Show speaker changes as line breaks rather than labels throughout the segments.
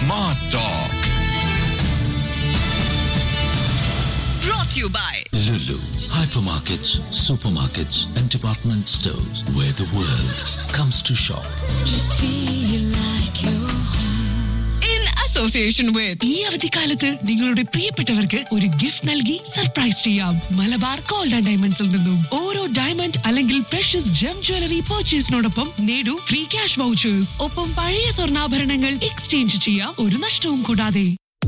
Smart Talk.
brought to you by
Lulu. Hypermarkets, supermarkets, and department stores where the world comes to shop.
in association with
ഈ അവധിക്കാലത്ത് നിങ്ങളുടെ പ്രിയപ്പെട്ടവർക്ക് ഒരു gift നൽകി surprise ചെയ്യാം Malabar gold and ഡയമണ്ട്സിൽ നിന്നും ഓരോ ഡയമണ്ട് അല്ലെങ്കിൽ പ്രഷ്യസ് ജം ജ്വല്ലറി പർച്ചേസിനോടൊപ്പം നേടൂ ഫ്രീ ക്യാഷ് വൗച്ചേഴ്സ് ഒപ്പം പഴയ സ്വർണ്ണാഭരണങ്ങൾ എക്സ്ചേഞ്ച് ചെയ്യാം ഒരു നഷ്ടവും കൂടാതെ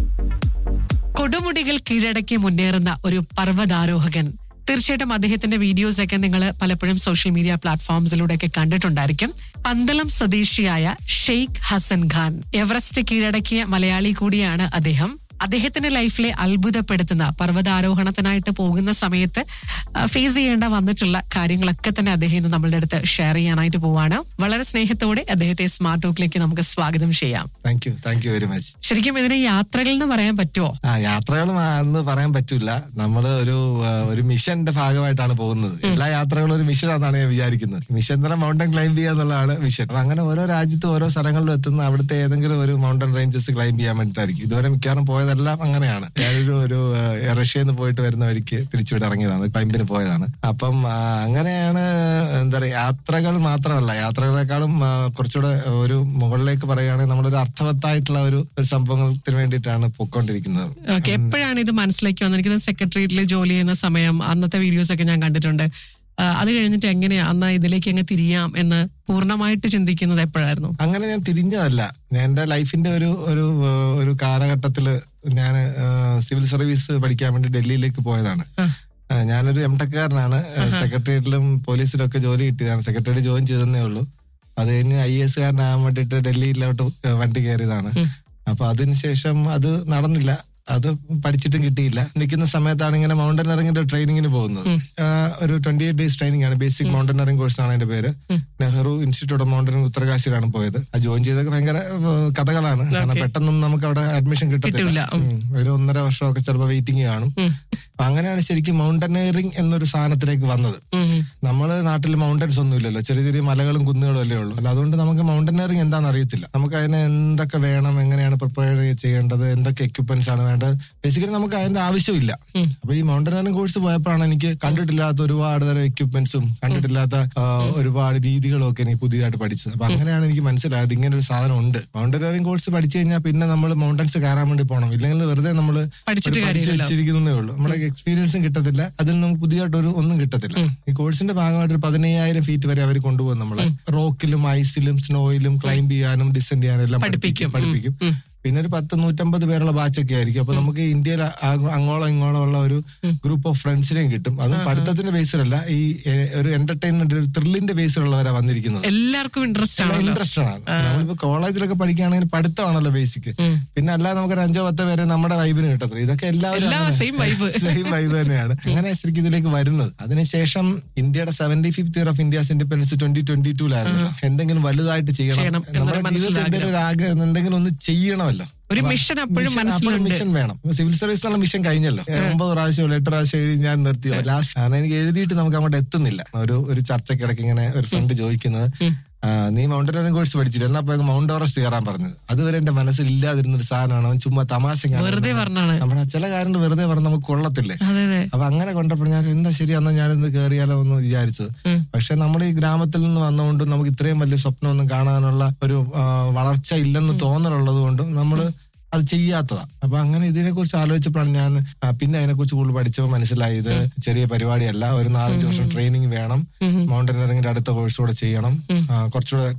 കൊടുമുടികൾ കീഴടക്കി മുന്നേറുന്ന ഒരു പർവ്വതാരോഹകൻ തീർച്ചയായിട്ടും അദ്ദേഹത്തിന്റെ വീഡിയോസ് ഒക്കെ നിങ്ങൾ പലപ്പോഴും സോഷ്യൽ മീഡിയ പ്ലാറ്റ്ഫോംസിലൂടെ ഒക്കെ കണ്ടിട്ടുണ്ടായിരിക്കും പന്തളം സ്വദേശിയായ ഷെയ്ഖ് ഹസൻ ഖാൻ എവറസ്റ്റ് കീഴടക്കിയ മലയാളി കൂടിയാണ് അദ്ദേഹം അദ്ദേഹത്തിന്റെ ലൈഫിലെ അത്ഭുതപ്പെടുത്തുന്ന പർവ്വതാരോഹണത്തിനായിട്ട് പോകുന്ന സമയത്ത് ഫേസ് ചെയ്യേണ്ട വന്നിട്ടുള്ള കാര്യങ്ങളൊക്കെ തന്നെ അദ്ദേഹം ഇന്ന് നമ്മളുടെ അടുത്ത് ഷെയർ ചെയ്യാനായിട്ട് പോവാണ് വളരെ സ്നേഹത്തോടെ അദ്ദേഹത്തെ സ്മാർട്ട് ടോക്കിലേക്ക് നമുക്ക് സ്വാഗതം ചെയ്യാം
thank you thank you very much
ശരിക്കും ഇതിനെ യാത്രകൾ എന്ന് പറയാൻ പറ്റുമോ
ആ യാത്രകളും എന്ന് പറയാൻ പറ്റൂല നമ്മൾ ഒരു ആ, ഒരു മിഷന്റെ ഭാഗമായിട്ടാണ് പോകുന്നത് എല്ലാ യാത്രകളും ഒരു മിഷൻ ആണെന്നാണ് ഞാൻ വിചാരിക്കുന്നത് മിഷൻ എന്ന് പറഞ്ഞാൽ മൗണ്ടൻ ക്ലൈംബ് ചെയ്യുക എന്നുള്ളതാണ് മിഷൻ അപ്പൊ അങ്ങനെ ഓരോ രാജ്യത്തും ഓരോ സ്ഥലങ്ങളിലും എത്തുന്ന അവിടുത്തെ ഏതെങ്കിലും ഒരു മൗണ്ടൻ റേഞ്ചസ് ക്ലൈംബ് ചെയ്യാൻ വേണ്ടിയിട്ടായിരിക്കും ഇതുവരെ മിക്കവാറും പോയതെല്ലാം അങ്ങനെയാണ് ഞാനൊരു ഒരു ആ, റഷ്യയിൽ നിന്ന് പോയിട്ട് വരുന്ന വഴിക്ക് തിരിച്ചുവിടെ ഇറങ്ങിയതാണ് ക്ലൈംബിന് പോയതാണ് അപ്പം ആ, അങ്ങനെയാണ് എന്താ പറയുക യാത്രകൾ മാത്രമല്ല യാത്രകളെക്കാളും ആ, കുറച്ചുകൂടെ ഒരു മുകളിലേക്ക് പറയുകയാണെങ്കിൽ നമ്മളൊരു അർത്ഥവത്തായിട്ടുള്ള ഒരു ഒരു സംഭവത്തിന് വേണ്ടിയിട്ടാണ് പൊയ്ക്കൊണ്ടിരിക്കുന്നത്
ഓക്കെ എപ്പോഴാണ് ഇത് മനസ്സിലേക്ക് വന്നത് എനിക്കത് സെക്രട്ടേറിയറ്റിൽ ജോലി ചെയ്യുന്ന സമയം അന്നത്തെ വീഡിയോസ് ഒക്കെ ഞാൻ കണ്ടിട്ടുണ്ട് ആ, അത് കഴിഞ്ഞിട്ട് എങ്ങനെയാ അന്ന് ഇതിലേക്ക് അങ്ങ് തിരിയാം എന്ന് പൂർണ്ണമായിട്ട് ചിന്തിക്കുന്നത് എപ്പോഴായിരുന്നു
അങ്ങനെ ഞാൻ തിരിഞ്ഞതല്ല ഞാൻ എന്റെ ലൈഫിന്റെ ഒരു ഒരു ഏഹ്, ഒരു കാലഘട്ടത്തില് ഞാൻ സിവിൽ സർവീസ് പഠിക്കാൻ വേണ്ടി ഡൽഹിയിലേക്ക് പോയതാണ്
ആ.
ആ, ഞാനൊരു എം ടെക്കാരനാണ് സെക്രട്ടേറിയറ്റിലും പോലീസിലും ഒക്കെ ജോലി കിട്ടിയതാണ് സെക്രട്ടേറിയറ്റ് ജോയിൻ ചെയ്തതേ ഉള്ളൂ അത് കഴിഞ്ഞ് ഐ എസ് കാരനാകാൻ വേണ്ടിയിട്ട് ഡൽഹിയിലോട്ട് ഏഹ്, വണ്ടി കയറിയതാണ് അപ്പൊ അതിനുശേഷം അത് നടന്നില്ല അത് പഠിച്ചിട്ടും കിട്ടിയില്ല നിൽക്കുന്ന സമയത്താണ് ഇങ്ങനെ മൗണ്ടനറിംഗിന്റെ ട്രെയിനിങ്ങിന് പോകുന്നത് ആ, ഒരു ട്വന്റി എയ്റ്റ് ഡേയ്സ് ട്രെയിനിങ് ആണ് ബേസിക് മൗണ്ടനറിംഗ് കോഴ്സ് ആണ് അതിന്റെ പേര് നെഹ്റു ഇൻസ്റ്റിറ്റ്യൂട്ട് ഓഫ് മൗണ്ടനിങ് ഉത്തരകാശിയിലാണ് പോയത് ആ ജോയിൻ ചെയ്തൊക്കെ ഭയങ്കര ഏഹ്, കഥകളാണ് കാരണം പെട്ടെന്നും നമുക്ക് അവിടെ അഡ്മിഷൻ
കിട്ടൂല.
കിട്ടത്തില്ല ഉം. ഒരു ഒന്നര വർഷമൊക്കെ ചിലപ്പോൾ വെയിറ്റിംഗ് കാണും അപ്പൊ അങ്ങനെയാണ് ശരിക്കും മൗണ്ടനറിംഗ് എന്നൊരു സാധനത്തിലേക്ക് വന്നത് നമ്മള് നാട്ടിൽ മൗണ്ടൻസ് ഒന്നും ഇല്ലല്ലോ ചെറിയ ചെറിയ മലകളും കുന്നുകളും അല്ലേ ഉള്ളൂ അല്ല അതുകൊണ്ട് നമുക്ക് മൗണ്ടനറിംഗ് എന്താണെന്ന് അറിയത്തില്ല നമുക്ക് അതിന് എന്തൊക്കെ വേണം എങ്ങനെയാണ് പ്രിപ്പയർ ചെയ്യേണ്ടത് എന്തൊക്കെ എക്യുപ്മെന്റ്സ് ആണ് വേണ്ടത് ബേസിക്കലി നമുക്ക് അതിന്റെ ആവശ്യമില്ല അപ്പൊ ഈ മൗണ്ടനറിംഗ് കോഴ്സ് പോയപ്പോഴാണ് എനിക്ക് കണ്ടിട്ടില്ലാത്ത ഒരുപാട് തരം എക്യുപ്മെന്റ്സും കണ്ടിട്ടില്ലാത്ത ആ, ഒരുപാട് രീതികളും ഒക്കെ എനിക്ക് പുതിയതായിട്ട് പഠിച്ചത് അപ്പൊ അങ്ങനെയാണ് എനിക്ക് മനസ്സിലായത് ഇങ്ങനെ ഒരു സാധനം ഉണ്ട് മൗണ്ടനറിംഗ് കോഴ്സ് പഠിച്ചു കഴിഞ്ഞാൽ പിന്നെ നമ്മൾ മൗണ്ടൻസ് കയറാൻ വേണ്ടി പോകണം ഇല്ലെങ്കിൽ വെറുതെ നമ്മൾ
പഠിച്ചിട്ട് കാര്യമില്ലല്ലോ.
വെച്ചിരിക്കുന്നേ ഉള്ളൂ നമ്മുടെ എക്സ്പീരിയൻസും കിട്ടത്തില്ല അതിൽ നമുക്ക് പുതിയതായിട്ട് ഒരു ഒന്നും കിട്ടത്തില്ല ഈ കോഴ്സിന്റെ ഭാഗമായിട്ട് ഒരു പതിനയ്യായിരം ഫീറ്റ് വരെ അവർ കൊണ്ടുപോകും നമ്മളെ റോക്കിലും ഐസിലും സ്നോയിലും ക്ലൈംബ് ചെയ്യാനും ഡിസെൻഡ് ചെയ്യാനും എല്ലാം
പഠിപ്പിക്കും.
പഠിപ്പിക്കും പിന്നെ ഒരു പത്ത് നൂറ്റമ്പത് പേരുള്ള ബാച്ചൊക്കെ ആയിരിക്കും അപ്പൊ നമുക്ക് ഇന്ത്യയിൽ ആ- അങ്ങോളം ഇങ്ങോളം ഉള്ള ഒരു ഗ്രൂപ്പ് ഓഫ് ഫ്രണ്ട്സിനെയും കിട്ടും അതും പഠിത്തത്തിന്റെ ബേസിലല്ല ഈ എ- ഒരു എന്റർടൈൻമെന്റ് ഒരു ത്രില്ലിന്റെ ബേസിലുള്ളവരാ വന്നിരിക്കുന്നത്
എല്ലാവർക്കും ഇൻട്രസ്റ്റ് ആണല്ലോ
ഇൻട്രസ്റ്റ് ആണ് നമ്മളിപ്പോ കോളേജിലൊക്കെ പഠിക്കുകയാണെങ്കിൽ പഠിത്തമാണല്ലോ ബേസിക് പിന്നെ അല്ലാതെ നമുക്ക് ഒരു അഞ്ചോ പത്തോ പേരെ നമ്മുടെ വൈബിന് കിട്ടത്തില്ല ഇതൊക്കെ എല്ലാവരും
എല്ലാം same vibe.
സെയിം വൈബ് തന്നെയാണ് അങ്ങനെ ശരിക്കും ഇതിലേക്ക് വരുന്നത് അതിനുശേഷം ഇന്ത്യയുടെ seventy fifth year of India's independence twenty twenty ടൂലായിരുന്നു എന്തെങ്കിലും വലുതായിട്ട് ചെയ്യണം
ചെയ്യണം എന്നൊരു
നമ്മുടെ ജീവിതത്തിൽ
മനസ്സിലാഗ്രഹം.
എന്തെങ്കിലും ഒരു ആഗ്രഹം എന്തെങ്കിലും ഒന്ന് ചെയ്യണമല്ലോ
ഒരു മിഷൻ അപ്പോഴും
മിഷൻ- അപ്പോഴും
മനസ്സിലുണ്ട്
മിഷൻ വേണം സിവിൽ സർവീസ് എന്നുള്ള മിഷൻ കഴിഞ്ഞല്ലോ ഒമ്പത് പ്രാവശ്യം എട്ട് പ്രാവശ്യം എഴുതി ഞാൻ നിർത്തി ലാസ്റ്റ് കാരണം എനിക്ക് എഴുതിയിട്ട് നമുക്ക് അങ്ങോട്ട് എത്തുന്നില്ല ഒരു ഒരു ചർച്ചക്കിടക്ക് ഇങ്ങനെ ഒരു ഫ്രണ്ട് ചോദിക്കുന്നത് ആ, നീ മൗണ്ടനറിംഗ് കോഴ്സ് പഠിച്ചില്ല എന്നാ പോയി മൗണ്ട് എവറസ്റ്റ് കയറാൻ പറഞ്ഞത് അതുവരെ എന്റെ മനസ്സിൽ ഇല്ലാതിരുന്ന ഒരു സാധനമാണ് അവൻ ചുമ്മാ തമാശ
വെറുതെ പറഞ്ഞാണ്
നമ്മുടെ ചില കാര്യങ്ങൾ വെറുതെ പറഞ്ഞ് നമുക്ക് കൊള്ളത്തില്ലേ
അതെ അതെ
അപ്പൊ അങ്ങനെ കൊണ്ടപ്പോൾ ഞാൻ എന്താ ശരിയാന്നാ ഞാനിന്ന് കയറിയാലോ എന്ന് വിചാരിച്ചത് പക്ഷെ നമ്മൾ ഈ ഗ്രാമത്തിൽ നിന്ന് വന്നുകൊണ്ട് നമുക്ക് ഇത്രയും വലിയ സ്വപ്നമൊന്നും കാണാനുള്ള ഒരു ആ, വളർച്ച ഇല്ലെന്ന് തോന്നലുള്ളത് കൊണ്ടും നമ്മൾ അത് ചെയ്യാത്തതാ അപ്പൊ അങ്ങനെ ഇതിനെ കുറിച്ച് ആലോചിച്ചപ്പോഴാണ് ഞാൻ ആ, പിന്നെ അതിനെ കുറിച്ച് കൂടുതൽ പഠിച്ചപ്പോൾ മനസ്സിലായി ഇത് ചെറിയ പരിപാടിയല്ല ഒരു നാലഞ്ച് വർഷം ട്രെയിനിങ് വേണം മൗണ്ടനറിംഗിന്റെ അടുത്ത കോഴ്സ് കൂടെ ചെയ്യണം ആ, കുറച്ചുകൂടെ